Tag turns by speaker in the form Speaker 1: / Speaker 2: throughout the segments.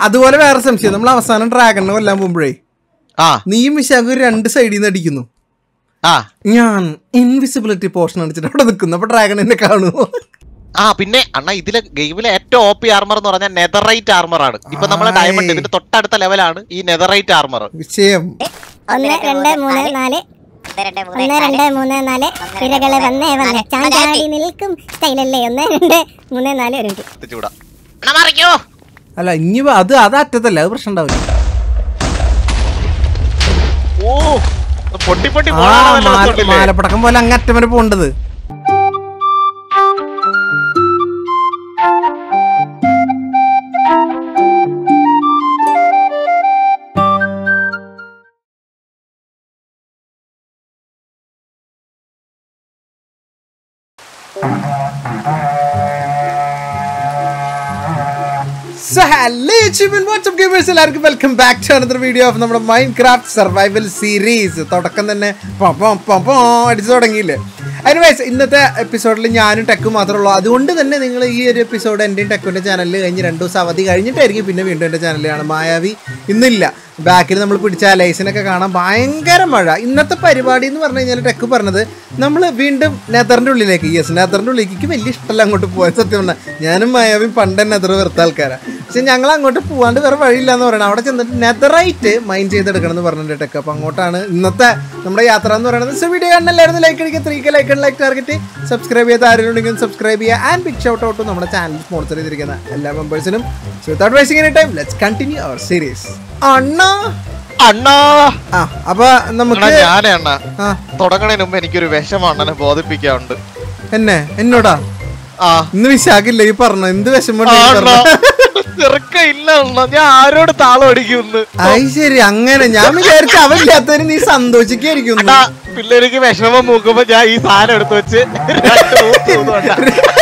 Speaker 1: അതുപോലെ വേറെ സംശയം നമ്മൾ അവസാനം ഡ്രാഗണിനെ കൊല്ലാൻ പോകുമ്പോഴേ
Speaker 2: ആ
Speaker 1: നീയും വിശാഖും രണ്ട് സൈഡിൽ നിന്ന് അടിക്കുന്നു
Speaker 2: ആ
Speaker 1: ഞാൻ ഇൻവിസിബിലിറ്റി പോർഷൻ അടിച്ചിട്ട് അവിടെ നിൽക്കുന്നു അപ്പൊ ഡ്രാഗൺ എന്നെ കാണുമോ
Speaker 2: ആ പിന്നെ അണ്ണ ഇതിലെ ഗെയിമിലെ ഏറ്റവും ഒ പി ആർമർ എന്ന് പറഞ്ഞാൽ നെതറൈറ്റ് ആർമർ ആണ് ഇപ്പൊ നമ്മളെ
Speaker 1: ആയ്.
Speaker 2: ഡയമണ്ട് ഇതിന്റെ തൊട്ടടുത്ത ലെവലാണ് ഈ നെതറൈറ്റ് ആർമർ
Speaker 1: വിഷയം
Speaker 3: ഒന്ന് രണ്ട് മൂന്ന് നാല് ഒന്ന് രണ്ട് മൂന്ന് നാല് തിരകള് വന്നേ വന്നേ ചാഞ്ചാടി നിൽക്കും സ്റ്റൈലല്ലേ ഒന്ന് രണ്ട് മൂന്ന് നാല് ഒരു മിനിറ്റ്
Speaker 2: ചൂടാ അണ്ണാ മറിക്കോ
Speaker 1: അല്ല ഇനി വ- അത് അത് അറ്റത്തല്ല അത് പ്രശ്നം ഉണ്ടാവില്ല
Speaker 2: ഓ പൊട്ടി പൊട്ടി
Speaker 1: ആ
Speaker 2: പോകാനുള്ള നല്ല
Speaker 1: മാല-
Speaker 2: രസമുണ്ടല്ലേ?
Speaker 1: മാലപ്പടക്കം പോലെ അങ്ങ് അറ്റം വരെ പോണ്ടത് So, hello YouTube and what's up gamers എല്ലാവർക്കും welcome back to another video of നമ്മുടെ മൈൻഡ് ക്രാഫ്റ്റ് സർവൈവൽ സീരീസ് തുടക്കം തന്നെ പോ, പോ, പോ, പോ അടിച്ചു തുടങ്ങിയില്ലേ അതിനുവൈസ് ഇന്നത്തെ എപ്പിസോഡിൽ ഞാനും ടെക്കും മാത്രമേ ഉള്ളൂ അതുകൊണ്ട് തന്നെ നിങ്ങൾ ഈ ഒരു എപ്പിസോഡ് എൻ്റെയും ടെക്കിൻ്റെ ചാനലിൽ കഴിഞ്ഞ് രണ്ട് ദിവസം അവധി കഴിഞ്ഞിട്ടായിരിക്കും പിന്നെ വീണ്ടും എൻ്റെ ചാനലിലാണ് മായാവി ഇന്നില്ല ബാക്കിൽ നമ്മൾ പിടിച്ച ലൈസിനൊക്കെ കാണാൻ ഭയങ്കര മഴ ഇന്നത്തെ പരിപാടി എന്ന് പറഞ്ഞു കഴിഞ്ഞാൽ ടെക്ക് പറഞ്ഞത് നമ്മൾ വീണ്ടും നെതറിൻ്റെ ഉള്ളിലേക്ക് യെസ് നെതറിൻ്റെ ഉള്ളിലേക്ക് എനിക്ക് വലിയ ഇഷ്ടമല്ല അങ്ങോട്ട് പോകാൻ സത്യം പറഞ്ഞാൽ ഞാനും മായാവിയും പണ്ട് നെതർ വെറുത്ത ആൾക്കാരാണ് പക്ഷെ ഞങ്ങൾ അങ്ങോട്ട് പോകാണ്ട് വേറെ വഴിയില്ല എന്ന് പറയണം അവിടെ ചെന്നിട്ട് നെതറൈറ്റ് മൈൻഡ് ചെയ്തെടുക്കണം എന്ന് പറഞ്ഞിട്ട് ടെക്ക് അപ്പോൾ അങ്ങോട്ടാണ് ഇന്നത്തെ നമ്മുടെ യാത്ര എന്ന് പറയുന്നത് സോ വീഡിയോ കാണുന്നല്ലായിരുന്നു ലൈക്ക് അടിക്കുക three K like like target subscribe ചെയ്ത ആരെങ്കിലും ഉണ്ടെങ്കിൽ സബ്സ്ക്രൈബ് ചെയ്യുക ആൻഡ് ബിഗ് ഷൗട്ട് ഔട്ട് നമ്മുടെ ചാനൽ സ്പോൺസർ ചെയ്തിരിക്കുന്ന എല്ലാ മെമ്പേഴ്സിനും so without wasting any time let's continue our series അണ്ണാ
Speaker 2: അണ്ണാ
Speaker 1: ആ അപ്പൊ
Speaker 2: അണ്ണാ
Speaker 1: നമുക്ക്
Speaker 2: ഞാനേ അണ്ണ
Speaker 1: ആ
Speaker 2: തുടങ്ങണതിന് മുമ്പ് എനിക്കൊരു വിഷമം അണ്ണനെ ബോധിപ്പിക്കാറുണ്ട്
Speaker 1: എന്നെ എന്നോടാ
Speaker 2: ആ
Speaker 1: ഇന്ന് വിശാഖില്ല ഈ പറഞ്ഞു എന്ത് വിഷമം
Speaker 2: ആ, അണ്ണാ. ചെറുക്ക ഇല്ല അണ്ണ ഞാൻ ആരോട് താളം അടിക്കുന്നു
Speaker 1: അത് ശരി അങ്ങനെ ഞാൻ വിചാരിച്ച അവല്ലാത്തവര് നീ സന്തോഷിക്കായിരിക്കും
Speaker 2: അണ്ണാ പിള്ളേർക്ക് വിഷമം മൂക്കുമ്പോ ഞാൻ ഈ സാധനം എടുത്തു വെച്ച് രണ്ട് ഊത്ത് ഊതും അണ്ണാ.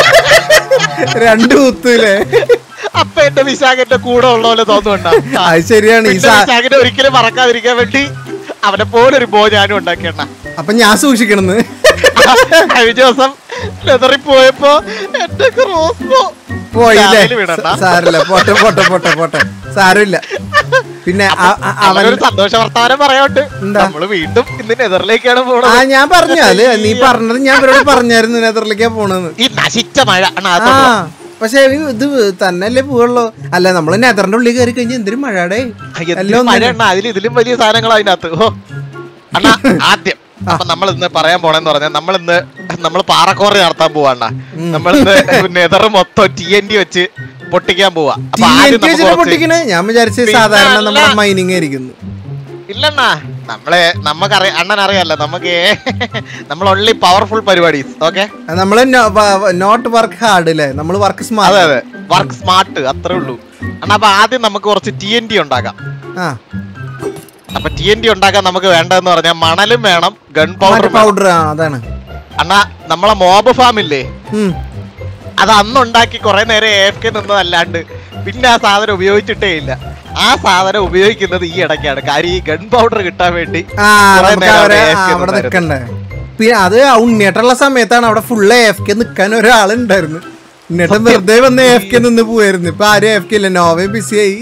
Speaker 1: രണ്ടു കുത്തൂലേ
Speaker 2: അപ്പൊ എന്റെ വിശാഖന്റെ കൂടെ ഉള്ള പോലെ തോന്നുന്നുണ്ടാ
Speaker 1: അത് ശരിയാണ് ഈ സാ
Speaker 2: വിശാഖിനെ ഒരിക്കലും മറക്കാതിരിക്കാൻ വേണ്ടി അവനെ പോലെ ഒരു ബോ ഞാനും ഉണ്ടാക്കിയണ്ണ
Speaker 1: അപ്പൊ ഞാൻ സൂക്ഷിക്കണെന്ന്
Speaker 2: കഴിഞ്ഞ ദിവസം ലെതറി പോയപ്പോ എന്റെ റോസ് ബോ
Speaker 1: പോയില്ലേ
Speaker 2: രാവിലെ വിടണ്ട.
Speaker 1: സ- സാരമില്ല പോട്ടെ പോട്ടെ പോട്ടെ പോട്ടെ സാരമില്ല പിന്നെ അ- അ- അവൻ
Speaker 2: അവനൊരു സന്തോഷ വർത്തമാനം പറയാനുണ്ട്
Speaker 1: എന്താ?
Speaker 2: നമ്മള് വീണ്ടും ഇന്ന് നെതറിലേക്കാണ്
Speaker 1: ആ
Speaker 2: പോണത്
Speaker 1: ഞാൻ പറഞ്ഞു അല്ലേ നീ പറഞ്ഞത് ഞാൻ ഇവരോട് പറഞ്ഞായിരുന്നു നെതറിലേക്കാ പോണെന്ന്
Speaker 2: ഈ നശിച്ച മഴ അണ്ണാ,
Speaker 1: ആ
Speaker 2: അതൊന്ന്
Speaker 1: പക്ഷെ ഇത് തന്നെയല്ലേ പോവുള്ളൂ അല്ല നമ്മള് നെതറിന്റെ ഉള്ളിൽ കയറി കഴിഞ്ഞാൽ എന്തൊരു മഴയുടെ
Speaker 2: എന്തൊരു
Speaker 1: എല്ലാം
Speaker 2: മഴ അണ്ണാ അതിൽ ഇതിലും വലിയ സാധനങ്ങൾ അതിനകത്ത് ഓ അണ്ണാ ആദ്യം അപ്പൊ നമ്മൾ ഇന്ന് പറയാൻ പോണെന്ന് പറഞ്ഞാൽ നമ്മൾ ഇന്ന് നമ്മൾ പാറക്കോറി നടത്താൻ പോവാണ്ണ നമ്മൾ ഇന്ന് നെതറ് മൊത്തം ടി എൻ ഡി വെച്ച് പൊട്ടിക്കാൻ പോവാ അപ്പൊ ആദ്യം നമുക്ക് കുറച്ച്
Speaker 1: പൊട്ടിക്കണേ ഞാൻ വിചാരിച്ച
Speaker 2: പിന്നെ
Speaker 1: സാധാരണ
Speaker 2: അല്ല.
Speaker 1: നമ്മുടെ മൈനിങ് ആയിരിക്കുന്നു
Speaker 2: ഇല്ലണ്ണാ നമ്മളെ നമുക്കറിയാം അണ്ണൻ അറിയാലോ നമുക്ക് നമ്മൾ ഓൺലി പവർഫുൾ പരിപാടീസ് ഓക്കെ
Speaker 1: അത് നമ്മള് നോട്ട് വർക്ക് ഹാർഡ് അല്ലേ നമ്മൾ വർക്ക്
Speaker 2: അതെ
Speaker 1: സ്മാർട്ട്
Speaker 2: അതെ വർക്ക് സ്മാർട്ട് അത്രേ ഉള്ളൂ അണ്ണാ അപ്പൊ ആദ്യം നമുക്ക് കുറച്ച് ടി എൻ ഡി ഉണ്ടാക്കാം
Speaker 1: ആ
Speaker 2: അപ്പൊ ടി എൻ ഡി ഉണ്ടാക്കാൻ നമുക്ക് വേണ്ടതെന്ന് പറഞ്ഞാൽ മണലും വേണം ഗൺ പൗഡർ
Speaker 1: പൗഡർ ആ അതാണ്
Speaker 2: അണ്ണാ നമ്മളെ മോബ് ഫാം ഇല്ലേ
Speaker 1: ഉം.
Speaker 2: അത് അന്ന് ഉണ്ടാക്കി കുറെ നേരം എ എഫ് കെ നിന്നതല്ലാണ്ട് പിന്നെ ആ സാധനം ഉപയോഗിച്ചിട്ടേ ഇല്ല ആ സാധനം ഉപയോഗിക്കുന്നത് ഈ ഇടയ്ക്കാണ് കാര്യം ഈ ഗൺ പൗഡർ കിട്ടാൻ വേണ്ടി
Speaker 1: ആ
Speaker 2: കുറെ
Speaker 1: നമുക്ക്
Speaker 2: നേരം
Speaker 1: അവരെ
Speaker 2: അവിടെ
Speaker 1: ആ,
Speaker 2: AFK
Speaker 1: അവിടെ
Speaker 2: നിന്നായിരുന്നു.
Speaker 1: നിക്കണ്ടേ പിന്നെ അത് ഉണ്ണിയേട്ടുള്ള സമയത്താണ് അവിടെ ഫുള്ള് എഫ് കെ നിക്കാൻ ഒരാളുണ്ടായിരുന്നു ഉണ്ണിയേട്ടൻ വെറുതെ വന്ന് എഫ് കെ നിന്ന് പോവായിരുന്നു ഇപ്പൊ ആരും എഫ് കെ ഇല്ല നോവേ ബിസി ആയി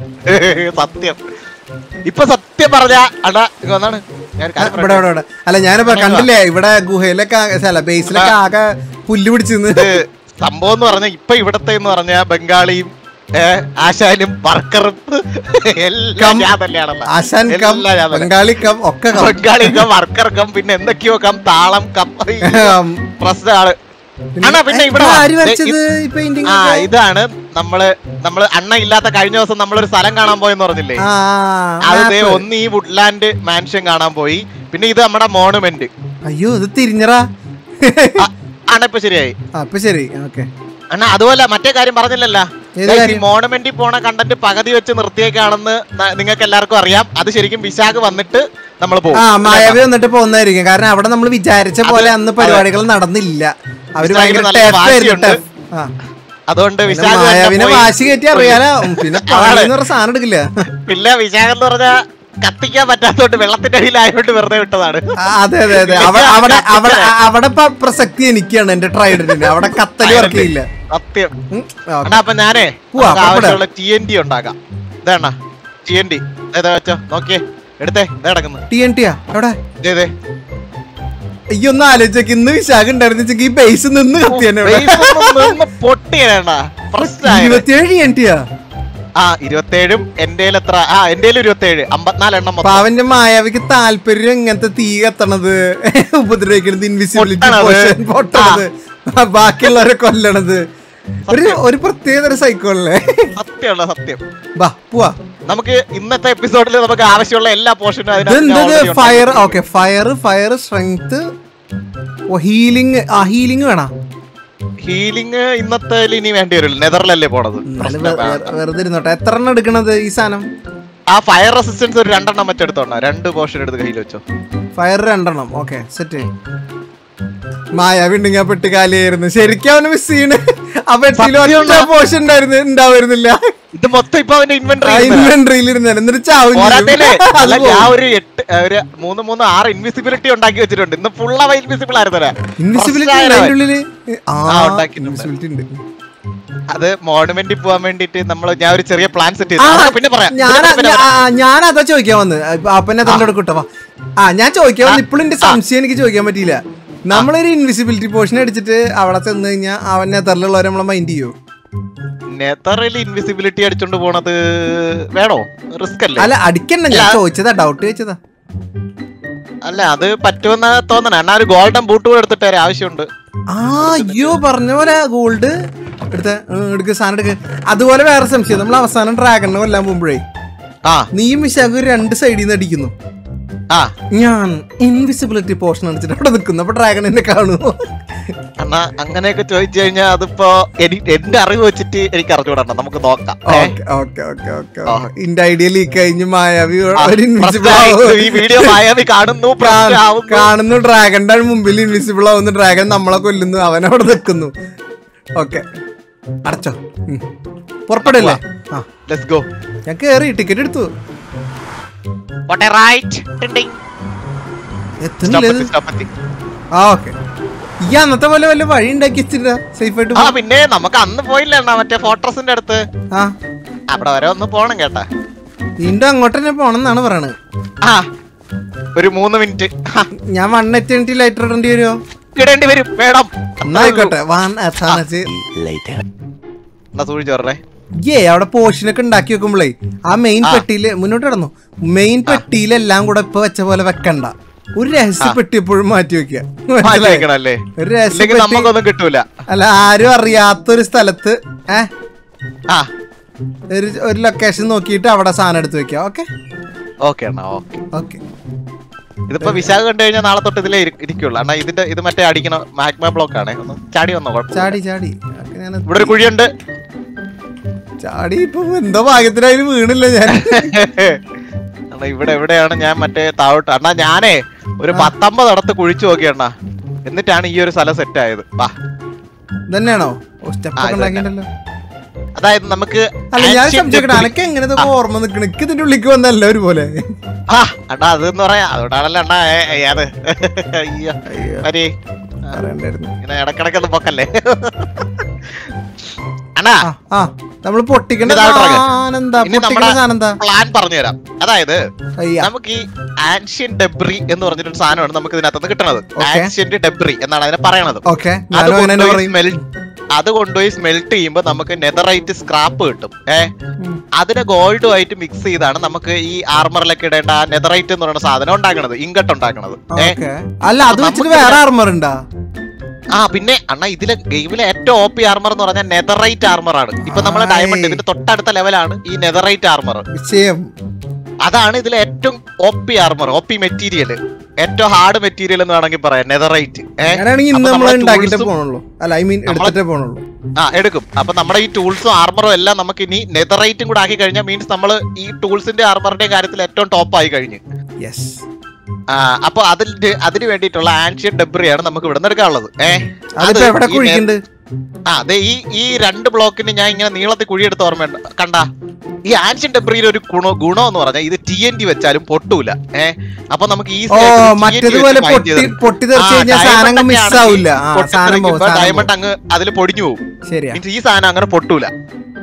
Speaker 2: സത്യം ഇപ്പൊ സത്യം പറഞ്ഞ അടാ ഇങ്ങ് വന്നാണ് ഞാൻ ഒരു
Speaker 1: ആ,
Speaker 2: കാര്യം
Speaker 1: ഇവിടെ ഇവിടെ ഇവിടെ അല്ല ഞാനിപ്പോ കണ്ടില്ലേ ഇവിടെ ഗുഹയിലൊക്കെ ആകെ- അല്ല ബേസിലൊക്കെ ആകെ പുല്ല് പിടിച്ചിന്ന്
Speaker 2: ഇത് സംഭവം എന്ന് പറഞ്ഞാൽ ഇപ്പൊ ഇവിടത്തെ എന്ന് പറഞ്ഞ ബംഗാളിയും ഏ, ആശാനും വർക്കറും എല്ലാം
Speaker 1: കം.
Speaker 2: ഞാൻ തന്നെയാണല്ലോ
Speaker 1: ആശാൻ കം
Speaker 2: എല്ലാം ഞാൻ തന്നെ.
Speaker 1: ബംഗാളി കം ഒക്കെ cum
Speaker 2: Bengali cum worker cum പിന്നെ എന്തൊക്കെയോ കം താളം കം
Speaker 1: ഉം.
Speaker 2: പ്രശ്നമാണ്
Speaker 1: പിന്നെ-
Speaker 2: അണ്ണാ പിന്നെ ഇവിടെ
Speaker 1: ഇത്
Speaker 2: വാ.
Speaker 1: ആര്
Speaker 2: ദേ,
Speaker 1: വരച്ചത്
Speaker 2: ഇ-
Speaker 1: ഈ പെയിന്റിംഗ്
Speaker 2: ആ ഇതാണ് നമ്മള് നമ്മള് അണ്ണ ഇല്ലാത്ത കഴിഞ്ഞ ദിവസം നമ്മളൊരു സ്ഥലം കാണാൻ പോയെന്ന് പറഞ്ഞില്ലേ
Speaker 1: ആ
Speaker 2: അത് ദേ
Speaker 1: map.
Speaker 2: ഒന്ന് ഈ വുഡ്ലാൻഡ് മാൻഷൻ കാണാൻ പോയി പിന്നെ ഇത് നമ്മുടെ മോണുമെന്റ്
Speaker 1: അയ്യോ ഇത് തിരിഞ്ഞറാ
Speaker 2: ആണ് ഇപ്പൊ ശരിയായി
Speaker 1: അപ്പൊ ശരി ഓക്കെ
Speaker 2: അണ്ണാ അതുപോലെ മറ്റേ കാര്യം പറഞ്ഞില്ലല്ലോ
Speaker 1: ഏത്
Speaker 2: Guys, ഈ
Speaker 1: കാര്യം?
Speaker 2: മോണമെന്റിൽ പോണ കണ്ടന്റ് പകുതി വെച്ച് നിർത്തിയേക്കാണെന്ന് നിങ്ങൾക്ക് എല്ലാവർക്കും അറിയാം അത് ശരിക്കും വിശാഖ് വന്നിട്ട് നമ്മൾ പോകും
Speaker 1: ആ മായാവി വന്നിട്ട് പോകുന്നതായിരിക്കും കാരണം അവിടെ നമ്മൾ വിചാരിച്ച പോലെ അന്ന് പരിപാടികൾ നടന്നില്ല അവര്
Speaker 2: വിശാഖിന്
Speaker 1: ഭയങ്കര
Speaker 2: നല്ല
Speaker 1: tough ആയിരുന്നു,
Speaker 2: വാശിയുണ്ട്.
Speaker 1: tough. ആ.
Speaker 2: അതുകൊണ്ട്
Speaker 1: പിന്നെ
Speaker 2: വിശാഖ് തന്നെ
Speaker 1: മായാവിനെ
Speaker 2: പോയി.
Speaker 1: വാശി കയറ്റി അറിയാലോ ഉം, പിന്നെ പാലെന്ന് പറഞ്ഞ സാധനം എടുക്കില്ല
Speaker 2: പിന്നെ വിശാഖ് എന്ന് പറഞ്ഞാ കത്തിക്കാൻ പറ്റാത്തോണ്ട് വെള്ളത്തിന്റെ അടിയിലായോണ്ട് വെറുതെ വിട്ടതാണ്
Speaker 1: ആ, അതെ അതെ അതെ അവ- അവിടെ അവിടെ അവിടെ ഇപ്പൊ പ്രസക്തി എനിക്കാണ് എന്റെ ട്രൈഡിന് അവിടെ കത്തല് വർക്ക് ചെയ്യില്ല
Speaker 2: സത്യം
Speaker 1: ഉം, ആ,
Speaker 2: അണ്ണാ അപ്പൊ ഞാനേ
Speaker 1: പോവാ,
Speaker 2: നമുക്ക്
Speaker 1: പുറപ്പെടാം.
Speaker 2: ആവശ്യമുള്ള ടി എൻ ഡി ഉണ്ടാക്കാം ഇതാണ ടി എൻ ഡി ഏതാ വെച്ചോ നോക്കിയേ എടുത്തേ ഇതാ കിടക്കുന്നു
Speaker 1: ടി എൻ ടിയാ എവിടെ
Speaker 2: ഇതേ ഇതേ
Speaker 1: അയ്യോ ഒന്ന് ആലോചിച്ചേക്ക് ഇന്ന് വിശാഖ ഉണ്ടായിരുന്നു ഈ ബേസ് നിന്ന് കത്തി തന്നെ ഇവിടെ.
Speaker 2: Base ഒന്നും നിന്ന് പൊട്ടിയണ പ്രശ്നമായ
Speaker 1: ഇരുപത്തിയേഴ് ടി എൻ ടിയാ
Speaker 2: ആ ഇരുപത്തേഴും എന്റെ എത്ര ആ എന്റെ ഇരുപത്തേഴ് അമ്പത്തിനാല് എണ്ണം മൊത്തം
Speaker 1: പാവന്റെ മായാവിക്ക് താല്പര്യം ഇങ്ങനത്തെ തീ കത്തണത് ഉപദ്രവിക്കണത് ഇൻവിസിബിലിറ്റി
Speaker 2: പൊട്ടണത്.
Speaker 1: പോഷൻ പൊട്ടണത് ബാക്കിയുള്ളവരെ കൊല്ലണത് ഒരു ഒരു പ്രത്യേക തരം സൈക്കോ അല്ലേ
Speaker 2: സത്യമുള്ള സത്യം
Speaker 1: ബാ പോവാ
Speaker 2: നമുക്ക് ഇന്നത്തെ എപ്പിസോഡിൽ നമുക്ക് ആവശ്യമുള്ള എല്ലാ പോർഷനും
Speaker 1: ഇതെന്തത് fire okay fire fire strength ഓ ഹീലിംഗ് ആ ഹീലിംഗ് വേണം
Speaker 2: ഹീലിംഗ് ഇന്നത്തെ ഇനി വേണ്ടി വരില്ല നെതറിലല്ലേ പോണത്
Speaker 1: എന്നാലും വെ- വെ- വെറുതെ ഇരുന്നോട്ടെ എത്ര എണ്ണം എടുക്കണത് ഈ സാധനം
Speaker 2: ആ ഫയർ റെസിസ്റ്റൻസ് ഒരു രണ്ടെണ്ണം വെച്ചെടുത്തോണ്ട രണ്ട് പോർഷൻ എടുത്ത് കയ്യിൽ വെച്ചോ
Speaker 1: ഫയർ രണ്ടെണ്ണം ഓക്കെ സെറ്റ് മായാവി ഉണ്ടെങ്കിൽ ആ പെട്ടി കാലിയായിരുന്നു ശരിക്കും അവന് മിസ് ചെയ്യണ് ആ പെട്ടിയിൽ ഒറ്റ
Speaker 2: സത്യമാണോ?
Speaker 1: പോഷൻ ഉണ്ടായിരുന്നു ഉണ്ടാവുന്നില്ല
Speaker 2: ഇത് മൊത്തം ഇപ്പൊ അവന്റെ ഇൻവെന്ററി
Speaker 1: ഇൻവെന്ററിയിൽ ഇരുന്നു എന്നിട്ട് ചാവും ചെയ്യും.
Speaker 2: പോരാത്തേനെ
Speaker 1: അത്
Speaker 2: അല്ല
Speaker 1: പോകും.
Speaker 2: ഞാൻ ഒരു എട്ട് ഒരു മൂന്ന് മൂന്ന് ആറ് ഇൻവിസിബിലിറ്റി ഉണ്ടാക്കി വെച്ചിട്ടുണ്ട് ഇന്ന് ഫുൾ അവ ഇൻവിസിബിൾ ആയിരുന്നല്ലേ
Speaker 1: ഇൻവിസിബിലിറ്റി ഉണ്ട് അതിന്റെ ഉള്ളില് ആ
Speaker 2: ആ, ഉണ്ടാക്കിയിട്ടുണ്ട്.
Speaker 1: ഇൻവിസിബിലിറ്റി ഉണ്ട്
Speaker 2: അത് മോണുമെന്റിൽ പോകാൻ വേണ്ടിട്ട് നമ്മൾ ഞാൻ ഒരു ചെറിയ പ്ലാൻ സെറ്റ്
Speaker 1: ആ,
Speaker 2: ചെയ്തു അതൊക്കെ പിന്നെ പറയാം
Speaker 1: ഞാൻ
Speaker 2: ഇതൊക്കെ പിന്നെ പറയാം.
Speaker 1: ഞാൻ അതാ ചോദിക്കാൻ വന്ന് അപ്പനെ തൊണ്ടെടുക്കട്ടോ വാ ആ ഞാൻ ചോദിക്കാൻ വന്ന് ഇപ്പോഴും എന്റെ സംശയം എനിക്ക് ചോദിക്കാൻ പറ്റിയില്ല നമ്മളൊരു ഇൻവിസിബിലിറ്റി പോർഷൻ അടിച്ചിട്ട് അവിടെ ചെന്ന് കഴിഞ്ഞാൽ അവൻ നെതറിലുള്ളവരെ നമ്മളെ മൈൻഡ് ചെയ്യോ
Speaker 2: നെതറിൽ ഇൻവിസിബിലിറ്റി അടിച്ചോണ്ട് പോണത് വേണോ റിസ്ക് അല്ലേ
Speaker 1: അല്ല അടിക്കണ്ട ഞാൻ
Speaker 2: അല്ല.
Speaker 1: ചോദിച്ചതാ ഡൗട്ട് ചോദിച്ചതാ
Speaker 2: അല്ല അത് പറ്റുമെന്ന് തോന്നണ എന്നാ ഒരു ഗോൾഡൻ ബൂട്ട് കൂടെ എടുത്തിട്ട് വരാൻ ആവശ്യമുണ്ട്
Speaker 1: ആ അയ്യോ പറഞ്ഞ പോലെ ഗോൾഡ് എടുത്ത എടുക്ക സാധനം എടുക്ക അതുപോലെ വേറെ സംശയം നമ്മൾ അവസാനം ഡ്രാഗണിനെ കൊല്ലാൻ പോകുമ്പോഴേ
Speaker 2: ആ
Speaker 1: നീയും വിശാഖും രണ്ട് സൈഡിൽ നിന്ന് അടിക്കുന്നു
Speaker 2: ആ
Speaker 1: ഞാൻ ഇൻവിസിബിലിറ്റി പോർഷൻ അടിച്ചിട്ട് അവിടെ നിൽക്കുന്നു അപ്പൊ ഡ്രാഗൺ എന്നെ കാണുമോ
Speaker 2: എന്നാ അങ്ങനെയൊക്കെ ചോദിച്ചു കഴിഞ്ഞാൽ അതിപ്പോ എനി- എന്റെ അറിവ് വെച്ചിട്ട് എനിക്ക് അറിഞ്ഞുകൂടണ്ട നമുക്ക് നോക്കാം ഏ?
Speaker 1: ഓക്കെ ഓക്കെ ഓക്കെ ഓക്കെ ഇന്റെ ഐഡിയ ലീക്ക് കഴിഞ്ഞ് മായാവി
Speaker 2: ആ,
Speaker 1: ഒരു ഇൻവിസിബിൾ
Speaker 2: പ്രശ്നമായി. ഈ വീഡിയോ മായാവി കാണുന്നു പ്രശ്നമാവുന്നു.
Speaker 1: കാണുന്നു ഡ്രാഗന്റെ മുമ്പിൽ ഇൻവിസിബിൾ ആവുന്നു ഡ്രാഗൺ നമ്മളെ കൊല്ലുന്നു അവൻ അവിടെ നിൽക്കുന്നു ഓക്കെ അടച്ചോ ഉം. പുറപ്പെടല്ലേ ആ
Speaker 2: Let's go.
Speaker 1: ഞാൻ കേറി ടിക്കറ്റ് എടുത്തു
Speaker 2: What a right. Ding, ding.
Speaker 1: എത്തുന്നില്ല
Speaker 2: Stop
Speaker 1: ഇത്.
Speaker 2: എത്തി, stop എത്തി.
Speaker 1: ആ ഓക്കെ ഈ അന്നത്തെ പോലെ വല്ല വഴി ഉണ്ടാക്കി വെച്ചിട്ടാ സേഫ് ആയിട്ട്
Speaker 2: ആ
Speaker 1: പോ-
Speaker 2: പിന്നെ നമുക്ക് അന്ന് പോയില്ല അണ്ണാ മറ്റേ ഫോർട്രസിന്റെ അടുത്ത്
Speaker 1: ആ
Speaker 2: അവിടെ വരെ ഒന്ന് പോണം കേട്ടാ
Speaker 1: വീണ്ടും അങ്ങോട്ട് തന്നെ പോണം എന്നാണ് പറയണത്
Speaker 2: ആ ഒരു മൂന്ന് മിനിറ്റ് ആ,
Speaker 1: ഞാൻ വൺ എത്തി ലൈറ്റർ ഇടേണ്ടി വരുമോ
Speaker 2: ഇടേണ്ടി വരും വേണം
Speaker 1: എന്നായിക്കോട്ടെ വൺ എത്താന്ന്
Speaker 2: എന്നാ സൂക്ഷിച്ചു പറഞ്ഞേ
Speaker 1: ഏ അവിടെ പോർഷനൊക്കെ ഉണ്ടാക്കി വെക്കുമ്പോഴേ ആ മെയിൻ പെട്ടിയില് മുന്നോട്ട് കിടന്നു മെയിൻ പെട്ടിയിലെല്ലാം കൂടെ ഇപ്പൊ വെച്ച പോലെ വെക്കണ്ട ഒരു രഹസ്യ പെട്ടി എപ്പോഴും മാറ്റി വെക്കുക
Speaker 2: മാറ്റി
Speaker 1: മനസ്സിലായോ?
Speaker 2: വെക്കണം അല്ലേ
Speaker 1: ഒരു രഹസ്യ
Speaker 2: ഇല്ലെങ്കിൽ
Speaker 1: പെട്ടി
Speaker 2: നമുക്കൊന്നും കിട്ടൂല
Speaker 1: അല്ല ആരും അറിയാത്തൊരു സ്ഥലത്ത് ഏ
Speaker 2: ആ
Speaker 1: ഒരു ഒരു ലൊക്കേഷൻ നോക്കിയിട്ട് അവിടെ സാധനം എടുത്ത് വെക്കാം ഓക്കെ
Speaker 2: ഓക്കെ അണ്ണാ ഓക്കെ
Speaker 1: ഓക്കെ
Speaker 2: ഇതിപ്പോ വിശാഖ കണ്ടു കഴിഞ്ഞാൽ നാളെ തൊട്ട് ഇതിലേ ഇരി- ഇരിക്കുള്ളൂ അണ്ണാ ഇതിന്റെ ഇത് മറ്റേ അടിക്കണ മാഗ്മ ബ്ലോക്ക് ആണ് ഒന്ന് ചാടി വന്നോ കുഴപ്പമില്ല
Speaker 1: ചാടി ചാടി ഒക്കെ ഞാൻ
Speaker 2: ഇവിടെ ഒരു കുഴിയുണ്ട്
Speaker 1: ചാടി ഇപ്പൊ എന്തോ ഭാഗ്യത്തിനായാലും വീണില്ല ഞാൻ
Speaker 2: അണ്ണാ ഇവിടെ എവിടെയാണ് ഞാൻ മറ്റേ താഴോട്ട് അണ്ണാ ഞാനേ ഒരു പത്തൊമ്പത് ഇടത്ത് കുഴിച്ചു നോക്കി അണ്ണാ എന്നിട്ടാണ് ഈ ഒരു സ്ഥലം സെറ്റ് ആയത് വാ
Speaker 1: തന്നെയാണോ ഓ സ്റ്റെപ്പ്
Speaker 2: ആ,
Speaker 1: ഒക്കെ
Speaker 2: ഇത് തന്നെ.
Speaker 1: ഉണ്ടാക്കിണ്ടല്ലോ
Speaker 2: അതായത് നമുക്ക്
Speaker 1: അല്ല ഞാൻ
Speaker 2: ancient
Speaker 1: സംശയിക്കട്ടെ
Speaker 2: debris-
Speaker 1: അനക്ക് എങ്ങനെ ഇതൊക്കെ ഓർമ്മ നിക്കണ എനിക്ക് ഇതിന്റെ ഉള്ളിക്ക് വന്നല്ല ഒരു പോലെ
Speaker 2: ആ അണ്ണാ അതെന്ന് പറയാ അതുകൊണ്ടാണല്ലോ അണ്ണാ ഏ, ഏ, അത് അയ്യോ
Speaker 1: അയ്യോ
Speaker 2: മരി
Speaker 1: അറിയണ്ടായിരുന്നു
Speaker 2: ഇങ്ങനെ ഇടക്കിടക്കൊന്ന് പൊക്കല്ലേ അണ്ണാ
Speaker 1: ആ ആ നമ്മള് പൊട്ടിക്കണ്ട
Speaker 2: ഇനി താഴോട്ട് ഇറങ്ങ്.
Speaker 1: സാധനം എന്താ
Speaker 2: ഇനി
Speaker 1: പൊട്ടിക്കണ്ട
Speaker 2: നമ്മുടെ
Speaker 1: സാധനം എന്താ
Speaker 2: പ്ലാൻ പറഞ്ഞുതരാം അതായത്
Speaker 1: അയ്യ
Speaker 2: നമുക്ക് ഈ ആൻഷ്യൻ ഡെബ്രി എന്ന് പറഞ്ഞിട്ടൊരു സാധനമാണ് നമുക്ക് ഇതിനകത്തുനിന്ന് കിട്ടുന്നത്
Speaker 1: Okay.
Speaker 2: ആൻഷ്യന്റ് ഡെബ്രി എന്നാണ് അതിനെ പറയണത്
Speaker 1: ഓക്കെ
Speaker 2: അത്
Speaker 1: ഞാനും അങ്ങനെ തന്നെ
Speaker 2: കൊണ്ടുപോയി
Speaker 1: പറയും
Speaker 2: സ്മെൽ അത് കൊണ്ടുപോയി സ്മെൽറ്റ് ചെയ്യുമ്പോൾ നമുക്ക് നെതറൈറ്റ് സ്ക്രാപ്പ് കിട്ടും ഏ
Speaker 1: ഉം.
Speaker 2: അതിനെ ഗോൾഡുമായിട്ട് മിക്സ് ചെയ്താണ് നമുക്ക് ഈ ആർമറിലൊക്കെ ഇടേണ്ട നെതറൈറ്റ് എന്ന് പറയുന്ന സാധനം ഉണ്ടാക്കണത് ഇങ്കട്ട് ഉണ്ടാക്കണത് ഏ
Speaker 1: ഓക്കെ അല്ല അത് വെച്ചിട്ട്
Speaker 2: നമുക്ക്
Speaker 1: വേറെ ആർമർ ഉണ്ടാ
Speaker 2: ആ പിന്നെ അണ്ണ ഇതിലെ ഗെയിമിലെ ഏറ്റവും ഒ പി ആർമർ എന്ന് പറഞ്ഞാൽ നെതറൈറ്റ് ആർമർ ആണ് ഇപ്പൊ നമ്മളെ
Speaker 1: ആയ്.
Speaker 2: ഡയമണ്ട് ഇതിന്റെ തൊട്ടടുത്ത ലെവലാണ് ഈ നെതറൈറ്റ് ആർമർ
Speaker 1: വിഷയം
Speaker 2: അതാണ് ഇതിലെ ഏറ്റവും O P armour O P material ഏറ്റവും ഹാർഡ് മെറ്റീരിയൽ എന്ന് വേണമെങ്കിൽ പറയാം നെതറൈറ്റ്
Speaker 1: അങ്ങനെയാണെങ്കിൽ ഇന്ന് നമ്മൾ ഉണ്ടാക്കിട്ടേ പോണുള്ളൂ അല്ല ഐ മീൻ
Speaker 2: നമ്മളെ-
Speaker 1: എടുത്തിട്ടേ പോണുള്ളൂ
Speaker 2: ആ എടുക്കും അപ്പൊ നമ്മുടെ ഈ ടൂൾസും ആർമറും എല്ലാം നമുക്ക് ഇനി നെതറൈറ്റും കൂടെ ആക്കി കഴിഞ്ഞാൽ മീൻസ് നമ്മൾ ഈ ടൂൾസിന്റെ ആർമറിന്റെ കാര്യത്തിൽ ഏറ്റവും ടോപ്പ് ആയി കഴിഞ്ഞു
Speaker 1: യെസ്
Speaker 2: ആ അപ്പൊ അതിൽ അതിന് വേണ്ടിയിട്ടുള്ള ആൻഷ്യൻ ഡെബ്രിയാണ് നമുക്ക് ഇവിടെ നിന്ന് എടുക്കാനുള്ളത് ഏഹ്
Speaker 1: അതിപ്പോ എവിടെ
Speaker 2: ഈ
Speaker 1: കുഴിക്കുന്നുണ്ട്
Speaker 2: ആ അതെ ഈ ഈ രണ്ട് ബ്ലോക്കിന് ഞാൻ ഇങ്ങനെ നീളത്തിൽ കുഴിയെടുത്ത് ഓർമ്മയുണ്ട് കണ്ട ഈ ആൻഷ്യൻ ഡെബ്രിയിൽ ഒരു ഗുണ ഗുണം എന്ന് പറഞ്ഞാൽ ഇത് ടി എൻ ഡി വെച്ചാലും പൊട്ടൂല ഏ അപ്പൊ നമുക്ക് ഈ
Speaker 1: ഓ മറ്റേതുപോലെ പൊട്ടി പൊട്ടി തെറിച്ച് കഴിഞ്ഞാൽ സാധനം മിസ് ആവില്ല ആ സാധനം പോകും സാധനം
Speaker 2: ഡയമണ്ട്
Speaker 1: പോകും.
Speaker 2: അങ്ങ് അതിൽ പൊടിഞ്ഞു പോകും
Speaker 1: ശരിയാ
Speaker 2: മീൻസ് ഈ സാധനം അങ്ങനെ പൊട്ടൂല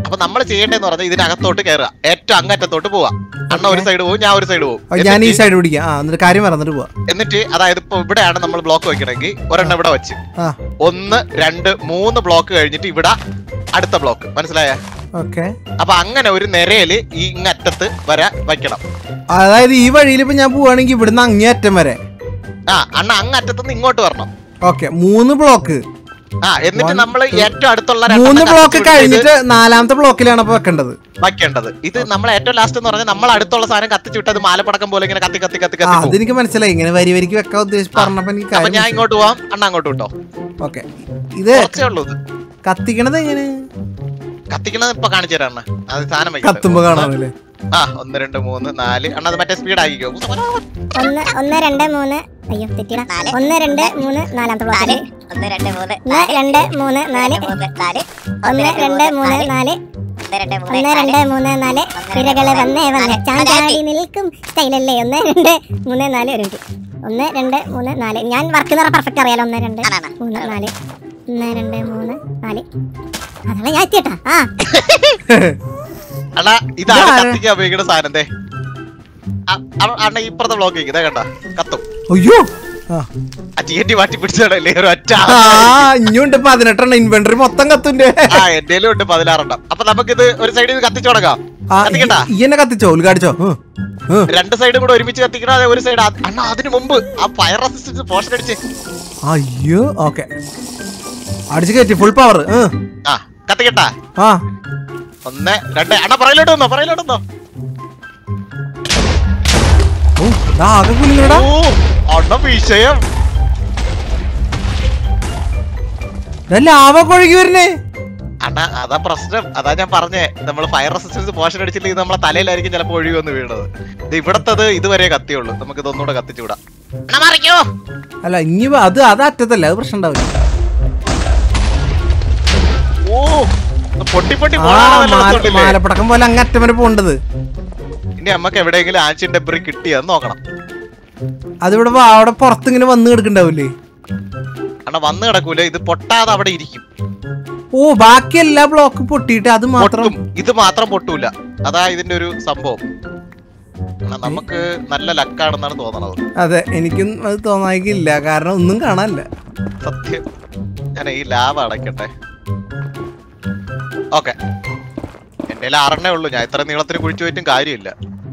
Speaker 2: അപ്പൊ നമ്മൾ ചെയ്യേണ്ടതെന്ന് പറഞ്ഞാൽ ഇതിനകത്തോട്ട് കയറുക ഏറ്റവും അങ്ങറ്റത്തോട്ട് പോവാ അണ്ണ ഒരു സൈഡ് പോകും ഞാൻ ഒരു സൈഡ് പോകും
Speaker 1: ഓ, ഞാൻ ഈ സൈഡ് പിടിക്കാം ആ എന്നിട്ട് കാര്യം പറഞ്ഞിട്ട് പോവാ
Speaker 2: എന്നിട്ട് അതായത് ഇപ്പൊ ഇവിടെയാണ് നമ്മൾ ബ്ലോക്ക് വെക്കണമെങ്കിൽ ഒരെണ്ണം ഇവിടെ വെച്ച്
Speaker 1: ആ
Speaker 2: ഒന്ന് രണ്ട് മൂന്ന് ബ്ലോക്ക് കഴിഞ്ഞിട്ട് ഇവിടെ അടുത്ത ബ്ലോക്ക് മനസ്സിലായ
Speaker 1: ഓക്കെ
Speaker 2: അപ്പൊ അങ്ങനെ ഒരു നിരയില് ഈ ഇങ്ങറ്റത്ത് വര വയ്ക്കണം
Speaker 1: അതായത് ഈ വഴിയിൽ ഇപ്പൊ ഞാൻ പോവാണെങ്കിൽ ഇവിടുന്ന് അങ്ങേ അറ്റം വരെ
Speaker 2: ആ അണ്ണ അങ്ങറ്റത്തുനിന്ന് ഇങ്ങോട്ട് വരണം
Speaker 1: ഓക്കെ മൂന്ന് ബ്ലോക്ക്
Speaker 2: ആ എന്നിട്ട് നമ്മൾ ഏറ്റവും അടുത്തുള്ള
Speaker 1: മൂന്ന്
Speaker 2: രണ്ടെണ്ണം
Speaker 1: ബ്ലോക്ക്
Speaker 2: കത്തിച്ച് വിട്ട്
Speaker 1: കഴിഞ്ഞിട്ട് നാലാമത്തെ ബ്ലോക്കിലാണ് അപ്പൊ വെക്കേണ്ടത്
Speaker 2: വയ്ക്കേണ്ടത് ഇത് നമ്മൾ ഏറ്റവും ലാസ്റ്റ് എന്ന് പറഞ്ഞാൽ നമ്മൾ അടുത്തുള്ള സാധനം കത്തിച്ച് വിട്ട് അത് മാലപ്പടക്കം പോലെ ഇങ്ങനെ കത്തി കത്തി കത്തി
Speaker 1: ആ
Speaker 2: കത്തി പോകും.
Speaker 1: അതെനിക്ക് മനസ്സിലായി ഇങ്ങനെ വരി വരിക്ക് വെക്കാൻ ഉദ്ദേശിച്ച് പറഞ്ഞപ്പോ എനിക്ക്
Speaker 2: അപ്പൊ ഞാൻ
Speaker 1: കാര്യം
Speaker 2: ഇങ്ങോട്ട് പോവാം അണ്ണ അങ്ങോട്ട് വിട്ടോ
Speaker 1: ഓക്കെ ഇത്
Speaker 2: കുറച്ചേ ഉള്ളൂ ഇത്
Speaker 1: കത്തിക്കണത് എങ്ങനെ
Speaker 2: കത്തിക്കണത് ഇപ്പൊ കാണിച്ചു തരാം അണ്ണ അത് സാധനം വെക്കട്ടെ.
Speaker 1: കത്തുമ്പോ കാണാമല്ലേ
Speaker 2: ആ ഒന്ന് രണ്ട് മൂന്ന് നാല് അണ്ണ അത് മറ്റേ സ്പീഡ് ആക്കിക്കോ
Speaker 3: ഒന്ന് ഒന്ന് രണ്ട് മൂന്ന് അയ്യോ തെറ്റിടാ ഒന്ന് രണ്ട് മൂന്ന് നാലാമത്തെ ബ്ലോക്കില്
Speaker 4: ഒന്ന് രണ്ട് മൂന്ന്
Speaker 3: ഒന്ന് രണ്ട് മൂന്ന് നാല്
Speaker 4: മൂന്ന് നാല്
Speaker 3: ഒന്ന് രണ്ട് മൂന്ന് നാല്
Speaker 4: ഒന്ന് രണ്ട് മൂന്ന്
Speaker 3: ഒന്ന് രണ്ട് മൂന്ന് നാല് തിരകള് വന്നേ വന്നേ ചാഞ്ചാടി നിൽക്കും സ്റ്റൈലല്ലേ ഒന്ന് രണ്ട് മൂന്ന് നാല് ഒരു മിനിറ്റ് ഒന്ന് രണ്ട് മൂന്ന് നാല് ഞാൻ വർക്ക് എന്ന് പറഞ്ഞാൽ പെർഫെക്റ്റ് അറിയാലോ ഒന്ന് രണ്ട്
Speaker 4: ആണാണ്.
Speaker 3: മൂന്ന് നാല് ഒന്ന് രണ്ട് മൂന്ന് നാല് അതാണ് ഞാൻ എത്തിയട്ടാ ആ
Speaker 2: അണ്ണ ഇതാണ്
Speaker 1: ഇതാണ്.
Speaker 2: കത്തിക്കാൻ ഉപയോഗിക്കുന്ന സാധനം ദേ അ- അ- അണ്ണ ഇപ്പുറത്തെ ബ്ലോക്ക് ഇതേ കണ്ട കത്തും
Speaker 1: അയ്യോ ആ
Speaker 2: ആ ടി എൻ ടി മാറ്റി പിടിച്ചതല്ലേ ഒരു ഒറ്റ
Speaker 1: ആ ഇഞ്ഞുണ്ട് പതിനെട്ടെണ്ണം ഇൻവെന്ററി മൊത്തം കത്തുണ്ട്
Speaker 2: ആ എന്റേലും ഉണ്ട് പതിനാറെണ്ണം അപ്പൊ നമുക്കിത് ഒരു സൈഡിൽ നിന്ന് കത്തിച്ചു തുടങ്ങാം
Speaker 1: ആ
Speaker 2: കത്തിക്കണ്ട
Speaker 1: ഈ എന്നെ കത്തിച്ചോ ഉദ്ഘാടിച്ചോ ഉം, ഉം.
Speaker 2: രണ്ട് സൈഡും കൂടെ ഒരുമിച്ച് കത്തിക്കണ അതെ ഒരു സൈഡ് അണ്ണ അതിന് മുമ്പ് ആ ഫയർ റെസിസ്റ്റൻസ് പോഷൻ അടിച്ച്
Speaker 1: അയ്യോ ഓക്കെ അടിച്ചു കയറ്റി ഫുൾ പവർ
Speaker 2: ആ കത്തിക്കട്ടാ
Speaker 1: ആ
Speaker 2: ഒന്ന് രണ്ട് അണ്ണ പറയിലോട്ട് വന്നോ പറയിലോട്ട് വന്നോ
Speaker 1: ഓ ദാ ആകെ കുലുങ്ങടാ
Speaker 2: ഓ അണ്ണ വിഷയം
Speaker 1: ലാവ കൊഴുകി വരുന്നേ
Speaker 2: അണ്ണ അതാ പ്രശ്നം അതാ ഞാൻ പറഞ്ഞേ നമ്മൾ ഫയർ റെസിസ്റ്റൻസ് പോഷൻ അടിച്ചില്ലെങ്കിൽ നമ്മളെ തലയിലായിരിക്കും ചിലപ്പോൾ ഒഴുകി വന്ന് വീണത് ഇത് ഇവിടത്തത് ഇതുവരെ കത്തിയുള്ളൂ നമുക്ക് ഇതൊന്നുകൂടെ കത്തിച്ചു വിടാം അണ്ണ മറിക്കോ
Speaker 1: അല്ല ഇനി വ- അത് അത് അറ്റത്തല്ല അത് പ്രശ്നം ഉണ്ടാവില്ല
Speaker 2: ഓ ഇത് പൊട്ടി പൊട്ടി
Speaker 1: ആ
Speaker 2: പോകാനുള്ള വല്ല
Speaker 1: മാല-
Speaker 2: രസമുണ്ടില്ലേ?
Speaker 1: മാലപ്പടക്കം പോലെ അങ്ങ് അറ്റം വരെ പോണ്ടത്
Speaker 2: ഇനി നമുക്ക് എവിടെയെങ്കിലും ആൻഷ്യൻ ഡെബ്രി കിട്ടിയെന്ന് നോക്കണം
Speaker 1: അതിവിടെ വാ- അവിടെ പുറത്ത് ഇങ്ങനെ വന്ന് കിടക്കണ്ടാവില്ലേ
Speaker 2: അണ്ണ വന്ന് കിടക്കൂല ഇത് പൊട്ടാതെ അവിടെ ഇരിക്കും
Speaker 1: ഓ ബാക്കി എല്ലാ ബ്ലോക്കും പൊട്ടിയിട്ട് അത് മാത്രം
Speaker 2: പൊട്ടും ഇത് മാത്രം പൊട്ടൂല അതാ ഇതിന്റെ ഒരു സംഭവം അണ്ണാ, നമുക്ക് നല്ല ലക്കാണെന്നാണ് തോന്നണത്
Speaker 1: അതെ എനിക്കും അത് തോന്നായിക്കില്ല കാരണം ഒന്നും കാണാനില്ല
Speaker 2: സത്യം ഞാൻ ഈ ലാഭ അടയ്ക്കട്ടെ ഓക്കെ എന്റെ കയ്യിൽ ആറെണ്ണേ ഉള്ളൂ ഞാൻ ഇത്ര നീളത്തിന് കുഴിച്ചു പോയിട്ടും കാര്യമില്ല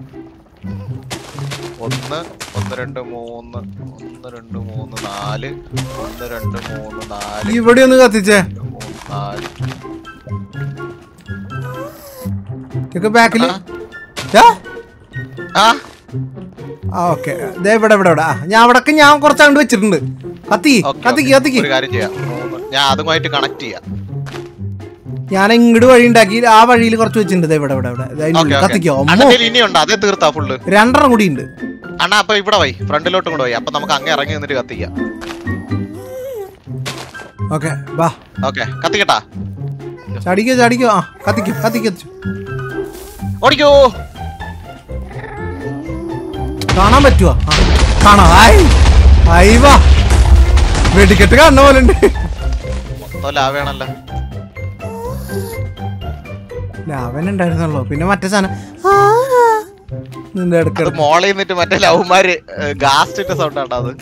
Speaker 2: ഒന്ന് ഒന്ന് രണ്ട് മൂന്ന് ഒന്ന് രണ്ട് മൂന്ന് നാല് ഒന്ന് രണ്ട് മൂന്ന് നാല്
Speaker 1: ഇവിടെ ഒന്ന് കത്തിച്ചേ
Speaker 2: രണ്ട്, മൂന്ന് നാല്
Speaker 1: ഇതൊക്കെ ബാക്കില്
Speaker 2: ആ. ആ
Speaker 1: ആ ഓക്കെ ദേ ഇവിടെ ഇവിടെ ഇവിടെ ആ ഞാൻ അവിടൊക്കെ ഞാൻ കുറച്ച് അങ്ങോട്ട് വെച്ചിട്ടുണ്ട് കത്തി
Speaker 2: ഓക്കേ,
Speaker 1: കത്തിക്ക്
Speaker 2: ഓക്കേ.
Speaker 1: കത്തിക്ക്
Speaker 2: ഒരു കാര്യം ചെയ്യാം മൂന്ന്. ഞാൻ അതുമായിട്ട് കണക്ട് ചെയ്യാം
Speaker 1: ഞാൻ ഇങ്ങോട്ട് വഴി ഉണ്ടാക്കി ആ വഴിയിൽ കുറച്ച് വെച്ചിട്ടുണ്ട് ദേ ഇവിടെ ഇവിടെ ഇവിടെ ദേ അതിന്റെ
Speaker 2: ഓക്കെ
Speaker 1: ഉള്ളിൽ. കത്തിക്കോ അമ്മോ
Speaker 2: അണ്ണന്റെ ഇനിയുണ്ട് അതേ തീർത്താ ഫുള്ള്
Speaker 1: രണ്ടെണ്ണം കൂടി ഉണ്ട്
Speaker 2: അണ്ണാ അപ്പൊ ഇവിടെ പോയി ഫ്രണ്ടിലോട്ടും കൂടെ പോയി അപ്പൊ നമുക്ക് അങ്ങ് ഇറങ്ങി നിന്നിട്ട് കത്തിക്കാം
Speaker 1: ഓക്കെ വാ
Speaker 2: ഓക്കെ കത്തിക്കട്ടാ
Speaker 1: ചടിക്കോ ചടിക്കോ ആ കത്തിക്കോ കത്തിക്കോ കത്തിച്ചോ.
Speaker 2: ഓടിക്കോ
Speaker 1: കാണാൻ പറ്റുവോ ആ, കാണാം ആയി ആയി വാ വെടിക്കെട്ട് കാണുന്ന പോലെ ഉണ്ട്
Speaker 2: മൊത്തം ലാവേണല്ലോ
Speaker 1: ലാവൻ ഉണ്ടായിരുന്നല്ലോ പിന്നെ മറ്റേ സാധനം ആ, നിന്റെ
Speaker 2: അത്
Speaker 1: ഇടയ്ക്ക്
Speaker 2: മോളിൽ നിന്നിട്ട് മറ്റേ ലവ്മാര് ഗാസ്റ്റിന്റെ സൗണ്ട് ആട്ടോ അത്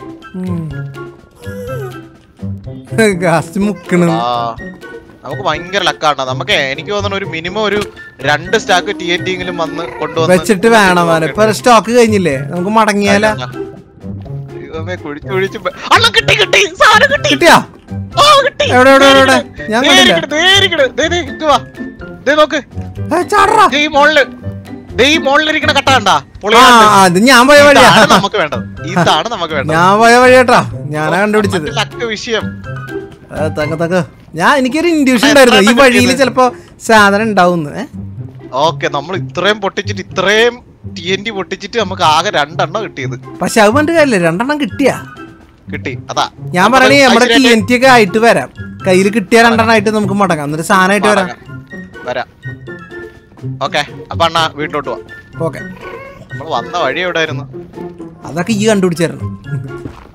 Speaker 1: ഗാസ്റ്റ് മുക്കണ്
Speaker 2: ആ നമുക്ക് ഭയങ്കര ലക്കാണ് നമുക്ക് എനിക്ക് തോന്നുന്നു ഒരു മിനിമം ഒരു രണ്ട് സ്റ്റാക്ക് ടി എൻ ടിയെങ്കിലും വന്ന് കൊണ്ടുവന്ന്
Speaker 1: വെച്ചിട്ട് വേണം അവനെ ഇപ്പൊ സ്റ്റോക്ക് കഴിഞ്ഞില്ലേ നമുക്ക് മടങ്ങിയാല
Speaker 2: ദൈവമേ, കുഴിച്ച് കുഴിച്ച് ബ- അണ്ണാ, കിട്ടി കിട്ടി സാധനം കിട്ടി
Speaker 1: കിട്ടിയാ
Speaker 2: ആ, കിട്ടി.
Speaker 1: എവിടെ, എവിടെ,
Speaker 2: ദേ
Speaker 1: എവിടെ?
Speaker 2: ഇരിക്കണ്.
Speaker 1: ഞാൻ
Speaker 2: ദേ
Speaker 1: കണ്ടില്ല.
Speaker 2: ഇരിക്കണ്, ദേ ഇരിക്കണ്. ദേ, ദേ, ഇങ്ങ് വാ. ദേ നോക്ക്
Speaker 1: ഏ, ചാടറാ
Speaker 2: ദേ ഈ മോളില് ദേ ഈ മോളിലിരിക്കണ കട്ട കണ്ടാ
Speaker 1: ആ
Speaker 2: പൊളിയാണ്ട്.
Speaker 1: ആ, ഇത് ഞാൻ പോയ വഴിയാ
Speaker 2: ഇതാണ് നമുക്ക് വേണ്ടത് ഇതാണ് നമുക്ക് വേണ്ടത്
Speaker 1: ഞാൻ പോയ വഴിയാട്ടാ ഞാനാ കണ്ടുപിടിച്ചത്
Speaker 2: മറ്റേ ലക്ക് വിഷയം
Speaker 1: ഏ, തക്ക തക്ക ഞാൻ എനിക്കൊരു ഇൻഡ്യൂഷൻ ഉണ്ടായിരുന്നു ഈ
Speaker 2: എത്ര
Speaker 1: വഴിയിൽ
Speaker 2: കിട്ടിയത്?
Speaker 1: ചിലപ്പോ സാധനം ഉണ്ടാവും
Speaker 2: ഓക്കെ നമ്മൾ ഇത്രയും പൊട്ടിച്ചിട്ട് ഇത്രയും ടി എൻ ടി പൊട്ടിച്ചിട്ട് നമുക്ക് ആകെ രണ്ടെണ്ണം കിട്ടിയത്
Speaker 1: പക്ഷെ അത് പറഞ്ഞിട്ട് കാര്യമില്ല രണ്ടെണ്ണം കിട്ടിയാ
Speaker 2: കിട്ടി അതാ
Speaker 1: ഞാൻ പറയണേ നമ്മുടെ ടി
Speaker 2: ഐശ്വര്യ
Speaker 1: എൻ ടി ഒക്കെ ആയിട്ട് വരാം കയ്യിൽ കിട്ടിയ രണ്ടെണ്ണം ആയിട്ട് നമുക്ക് മടങ്ങാം എന്നിട്ട് സാധനമായിട്ട് വരാം
Speaker 2: വരാം ഓക്കെ അപ്പൊ അണ്ണാ വീട്ടിലോട്ട് പോവാം
Speaker 1: ഓക്കെ
Speaker 2: നമ്മൾ വന്ന വഴി എവിടെയായിരുന്നു
Speaker 1: അതൊക്കെ ഈ കണ്ടുപിടിച്ചായിരുന്നു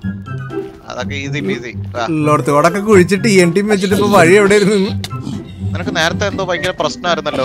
Speaker 2: അതൊക്കെ ഈസി ബീസി
Speaker 1: ഉള്ളടത്ത് കൂടെ ഒക്കെ കുഴിച്ച് ടി എൻ ടി വെച്ചിട്ട് ഇപ്പൊ വഴി എവിടെ ഇരുന്നു
Speaker 2: നിനക്ക് നേരത്തെ എന്തോ ഭയങ്കര പ്രശ്നമായിരുന്നല്ലോ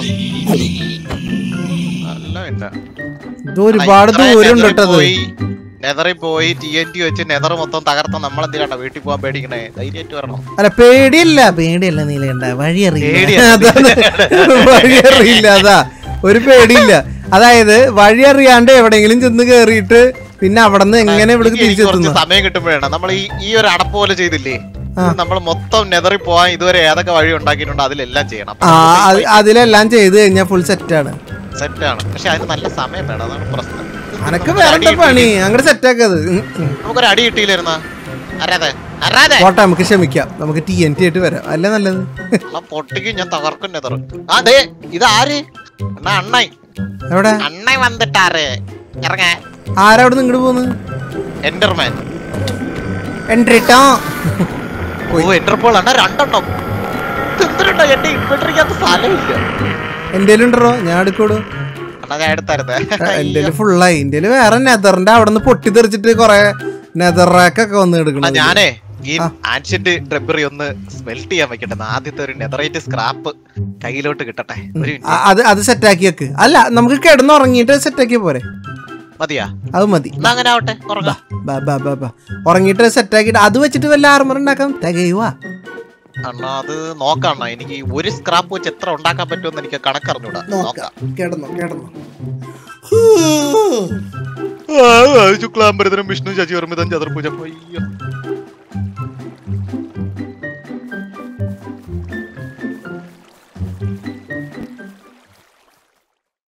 Speaker 2: അല്ല പിന്നെ
Speaker 1: ഇത് ഒരുപാട് ദൂരം ഉണ്ട് കേട്ടത്
Speaker 2: നെതറിൽ പോയി ടി എൻ ടി വെച്ച് നെതർ മൊത്തം തകർത്ത നമ്മൾ എന്തിനാണ് വീട്ടിൽ പോകാൻ പേടിക്കണേ ധൈര്യമായിട്ട് വരണം
Speaker 1: അല്ല പേടിയല്ല പേടിയല്ല നീലകണ്ട വഴി അറിയില്ല
Speaker 2: പേടിയല്ല.
Speaker 1: അതാണ് വഴി അറിയില്ല അതാ ഒരു പേടിയില്ല അതായത് വഴി അറിയാണ്ട് എവിടെയെങ്കിലും ചെന്ന് കേറിയിട്ട് പിന്നെ അവിടെ നിന്ന് എങ്ങനെ ഇവിടേക്ക്
Speaker 2: എനിക്ക് കുറച്ച്
Speaker 1: തിരിച്ചെത്തുന്നു
Speaker 2: സമയം കിട്ടുമ്പോഴാണ് നമ്മൾ ഈ ഈ ഒരു അടപ്പ് പോലെ ചെയ്തില്ലേ
Speaker 1: ആ.
Speaker 2: നമ്മൾ മൊത്തം നെതറിൽ പോവാൻ ഇതുവരെ ഏതൊക്കെ വഴി ഉണ്ടാക്കിയിട്ടുണ്ടോ അതിലെല്ലാം ചെയ്യണം
Speaker 1: ആ അത് അതിലെല്ലാം ചെയ്ത് കഴിഞ്ഞാൽ ഫുൾ സെറ്റാണ്
Speaker 2: സെറ്റാണ് പക്ഷെ അതിന് നല്ല സമയം വേണം അതാണ് പ്രശ്നം
Speaker 1: അനക്ക്
Speaker 2: നമുക്കൊരു
Speaker 1: വേറെ
Speaker 2: അടി
Speaker 1: എന്താ പണി
Speaker 2: കിട്ടിയില്ലേ?
Speaker 1: അങ്ങോട്ട് സെറ്റാക്കത്
Speaker 2: നമുക്കൊരു അടി കിട്ടിയില്ലായിരുന്ന അരാതെ അരാതെ
Speaker 1: പോട്ടെ നമുക്ക് ക്ഷമിക്കാം നമുക്ക് ടി എൻ ടി ആയിട്ട് വരാം അല്ലേ നല്ലത്
Speaker 2: ആ പൊട്ടിക്ക് ഞാൻ തകർക്കും നെതർ അതെ ഇത് ആര് അണ്ണ അണ്ണായി
Speaker 1: എവിടെ
Speaker 2: അണ്ണായി വന്നിട്ടാറ് ഇറങ്ങ
Speaker 1: ആരാ അവിടെ ഇങ്ങോട്ട് പോന്ന്
Speaker 2: എന്റർമാൻ
Speaker 1: എൻട്രിട്ടോ
Speaker 2: ഓ എന്റർപോൾ അണ്ണ രണ്ടെണ്ണം എന്തിനുണ്ടോ എന്റെ ഇൻവെർട്ടറിക്കകത്ത് സ്ഥലമില്ല
Speaker 1: എന്റെ ഉണ്ടോ ഞാൻ എടുക്കോളൂ
Speaker 2: അണ്ണാ ഞാൻ എടുത്തായിരുന്നേ
Speaker 1: എന്റെ ഫുള്ളായി എന്റെ വേറെ നെതറിന്റെ അവിടെ നിന്ന് പൊട്ടിത്തെറിച്ചിട്ട് കൊറേ നെതർ റാക്കൊക്കെ വന്ന്
Speaker 2: അണ്ണാ
Speaker 1: എടുക്കണം
Speaker 2: ഞാനേ ഈ
Speaker 1: ആ.
Speaker 2: ആൻഷ്യന്റ് ഡ്രബറി ഒന്ന് സ്മെൽറ്റ് ചെയ്യാൻ വെക്കട്ടെ ആദ്യത്തെ ഒരു നെതറൈറ്റ് സ്ക്രാപ്പ് കയ്യിലോട്ട് കിട്ടട്ടെ ഒരു minute.
Speaker 1: ആ, അത് അത് സെറ്റാക്കി വെക്ക് അല്ല നമുക്ക് കിടന്നുറങ്ങിയിട്ട് സെറ്റാക്കിയ പോരെ
Speaker 2: മതിയാ
Speaker 1: അത് മതി
Speaker 2: എന്നാ അങ്ങനെ ആവട്ടെ ഉറങ്ങാം
Speaker 1: ബാ ബാ ബാ ബാ ഉറങ്ങിയിട്ട് സെറ്റാക്കിയിട്ട് അത് വെച്ചിട്ട് വല്ല ആർമർ ഉണ്ടാക്കാം തികയുവാ
Speaker 2: അണ്ണാ അത് നോക്കാം അണ്ണാ എനിക്ക് ഒരു സ്ക്രാപ്പ് വെച്ച് എത്ര ഉണ്ടാക്കാൻ പറ്റുമെന്ന് എനിക്ക് കണക്കറിഞ്ഞൂടാ നോക്കാം
Speaker 1: കിടന്നു കിടന്നു
Speaker 2: ശുക്ലാംബരതനും വിഷ്ണു ശശിവർമ്മിതം ചതുർഭുജം അയ്യോ